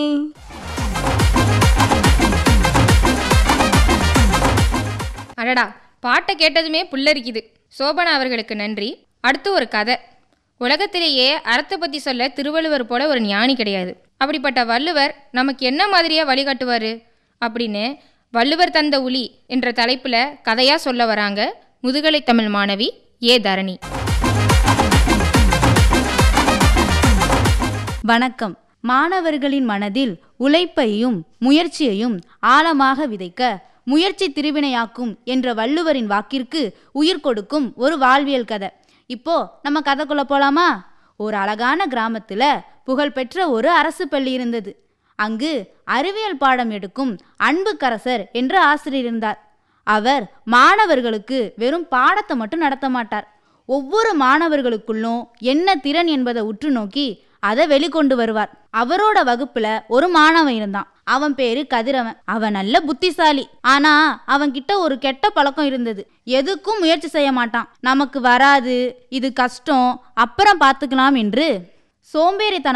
அடடா பாட்டை கேட்டதுமே புல்லரிக்குது சோபனா அவர்களுக்கு நன்றி அடுத்து ஒரு கதை உலகத்திலேயே அறத்தை பற்றி சொல்ல திருவள்ளுவர் போல ஒரு ஞானி கிடையாது அப்படிப்பட்ட வள்ளுவர் நமக்கு என்ன மாதிரியா வழிகாட்டுவார் அப்படின்னு வள்ளுவர் தந்த உளி என்ற தலைப்பில் கதையாக சொல்ல வராங்க முதுகலை தமிழ் மாணவி ஏ தரணி வணக்கம் மாணவர்களின் மனதில் உழைப்பையும் முயற்சியையும் ஆழமாக விதைக்க முயற்சி திருவினையாக்கும் என்ற வள்ளுவரின் வாக்கிற்கு உயிர் கொடுக்கும் ஒரு வாழ்வியல் கதை இப்போ நம்ம கதைக்குள்ள போலாமா ஒரு அழகான கிராமத்துல புகழ்பெற்ற ஒரு அரசு பள்ளி இருந்தது அங்கு அறிவியல் பாடம் எடுக்கும் அன்புக்கரசர் என்ற ஆசிரியர் இருந்தார் அவர் மாணவர்களுக்கு வெறும் பாடத்தை மட்டும் நடத்த மாட்டார் ஒவ்வொரு மாணவர்களுக்குள்ளும் என்ன திறன் என்பதை உற்று நோக்கி அதை வெளிக்கொண்டு வருவார் அவரோட வகுப்புல ஒரு மாணவன் இருந்தான் அவன் பேரு கதிரவன் அவன் நல்ல புத்திசாலி ஆனா அவன் கிட்ட ஒரு கெட்ட பழக்கம் இருந்தது எதுக்கும் முயற்சி செய்ய மாட்டான் நமக்கு வராது இது கஷ்டம் அப்புறம் பார்த்துக்கலாம் என்று சோம்பேறித்தனம்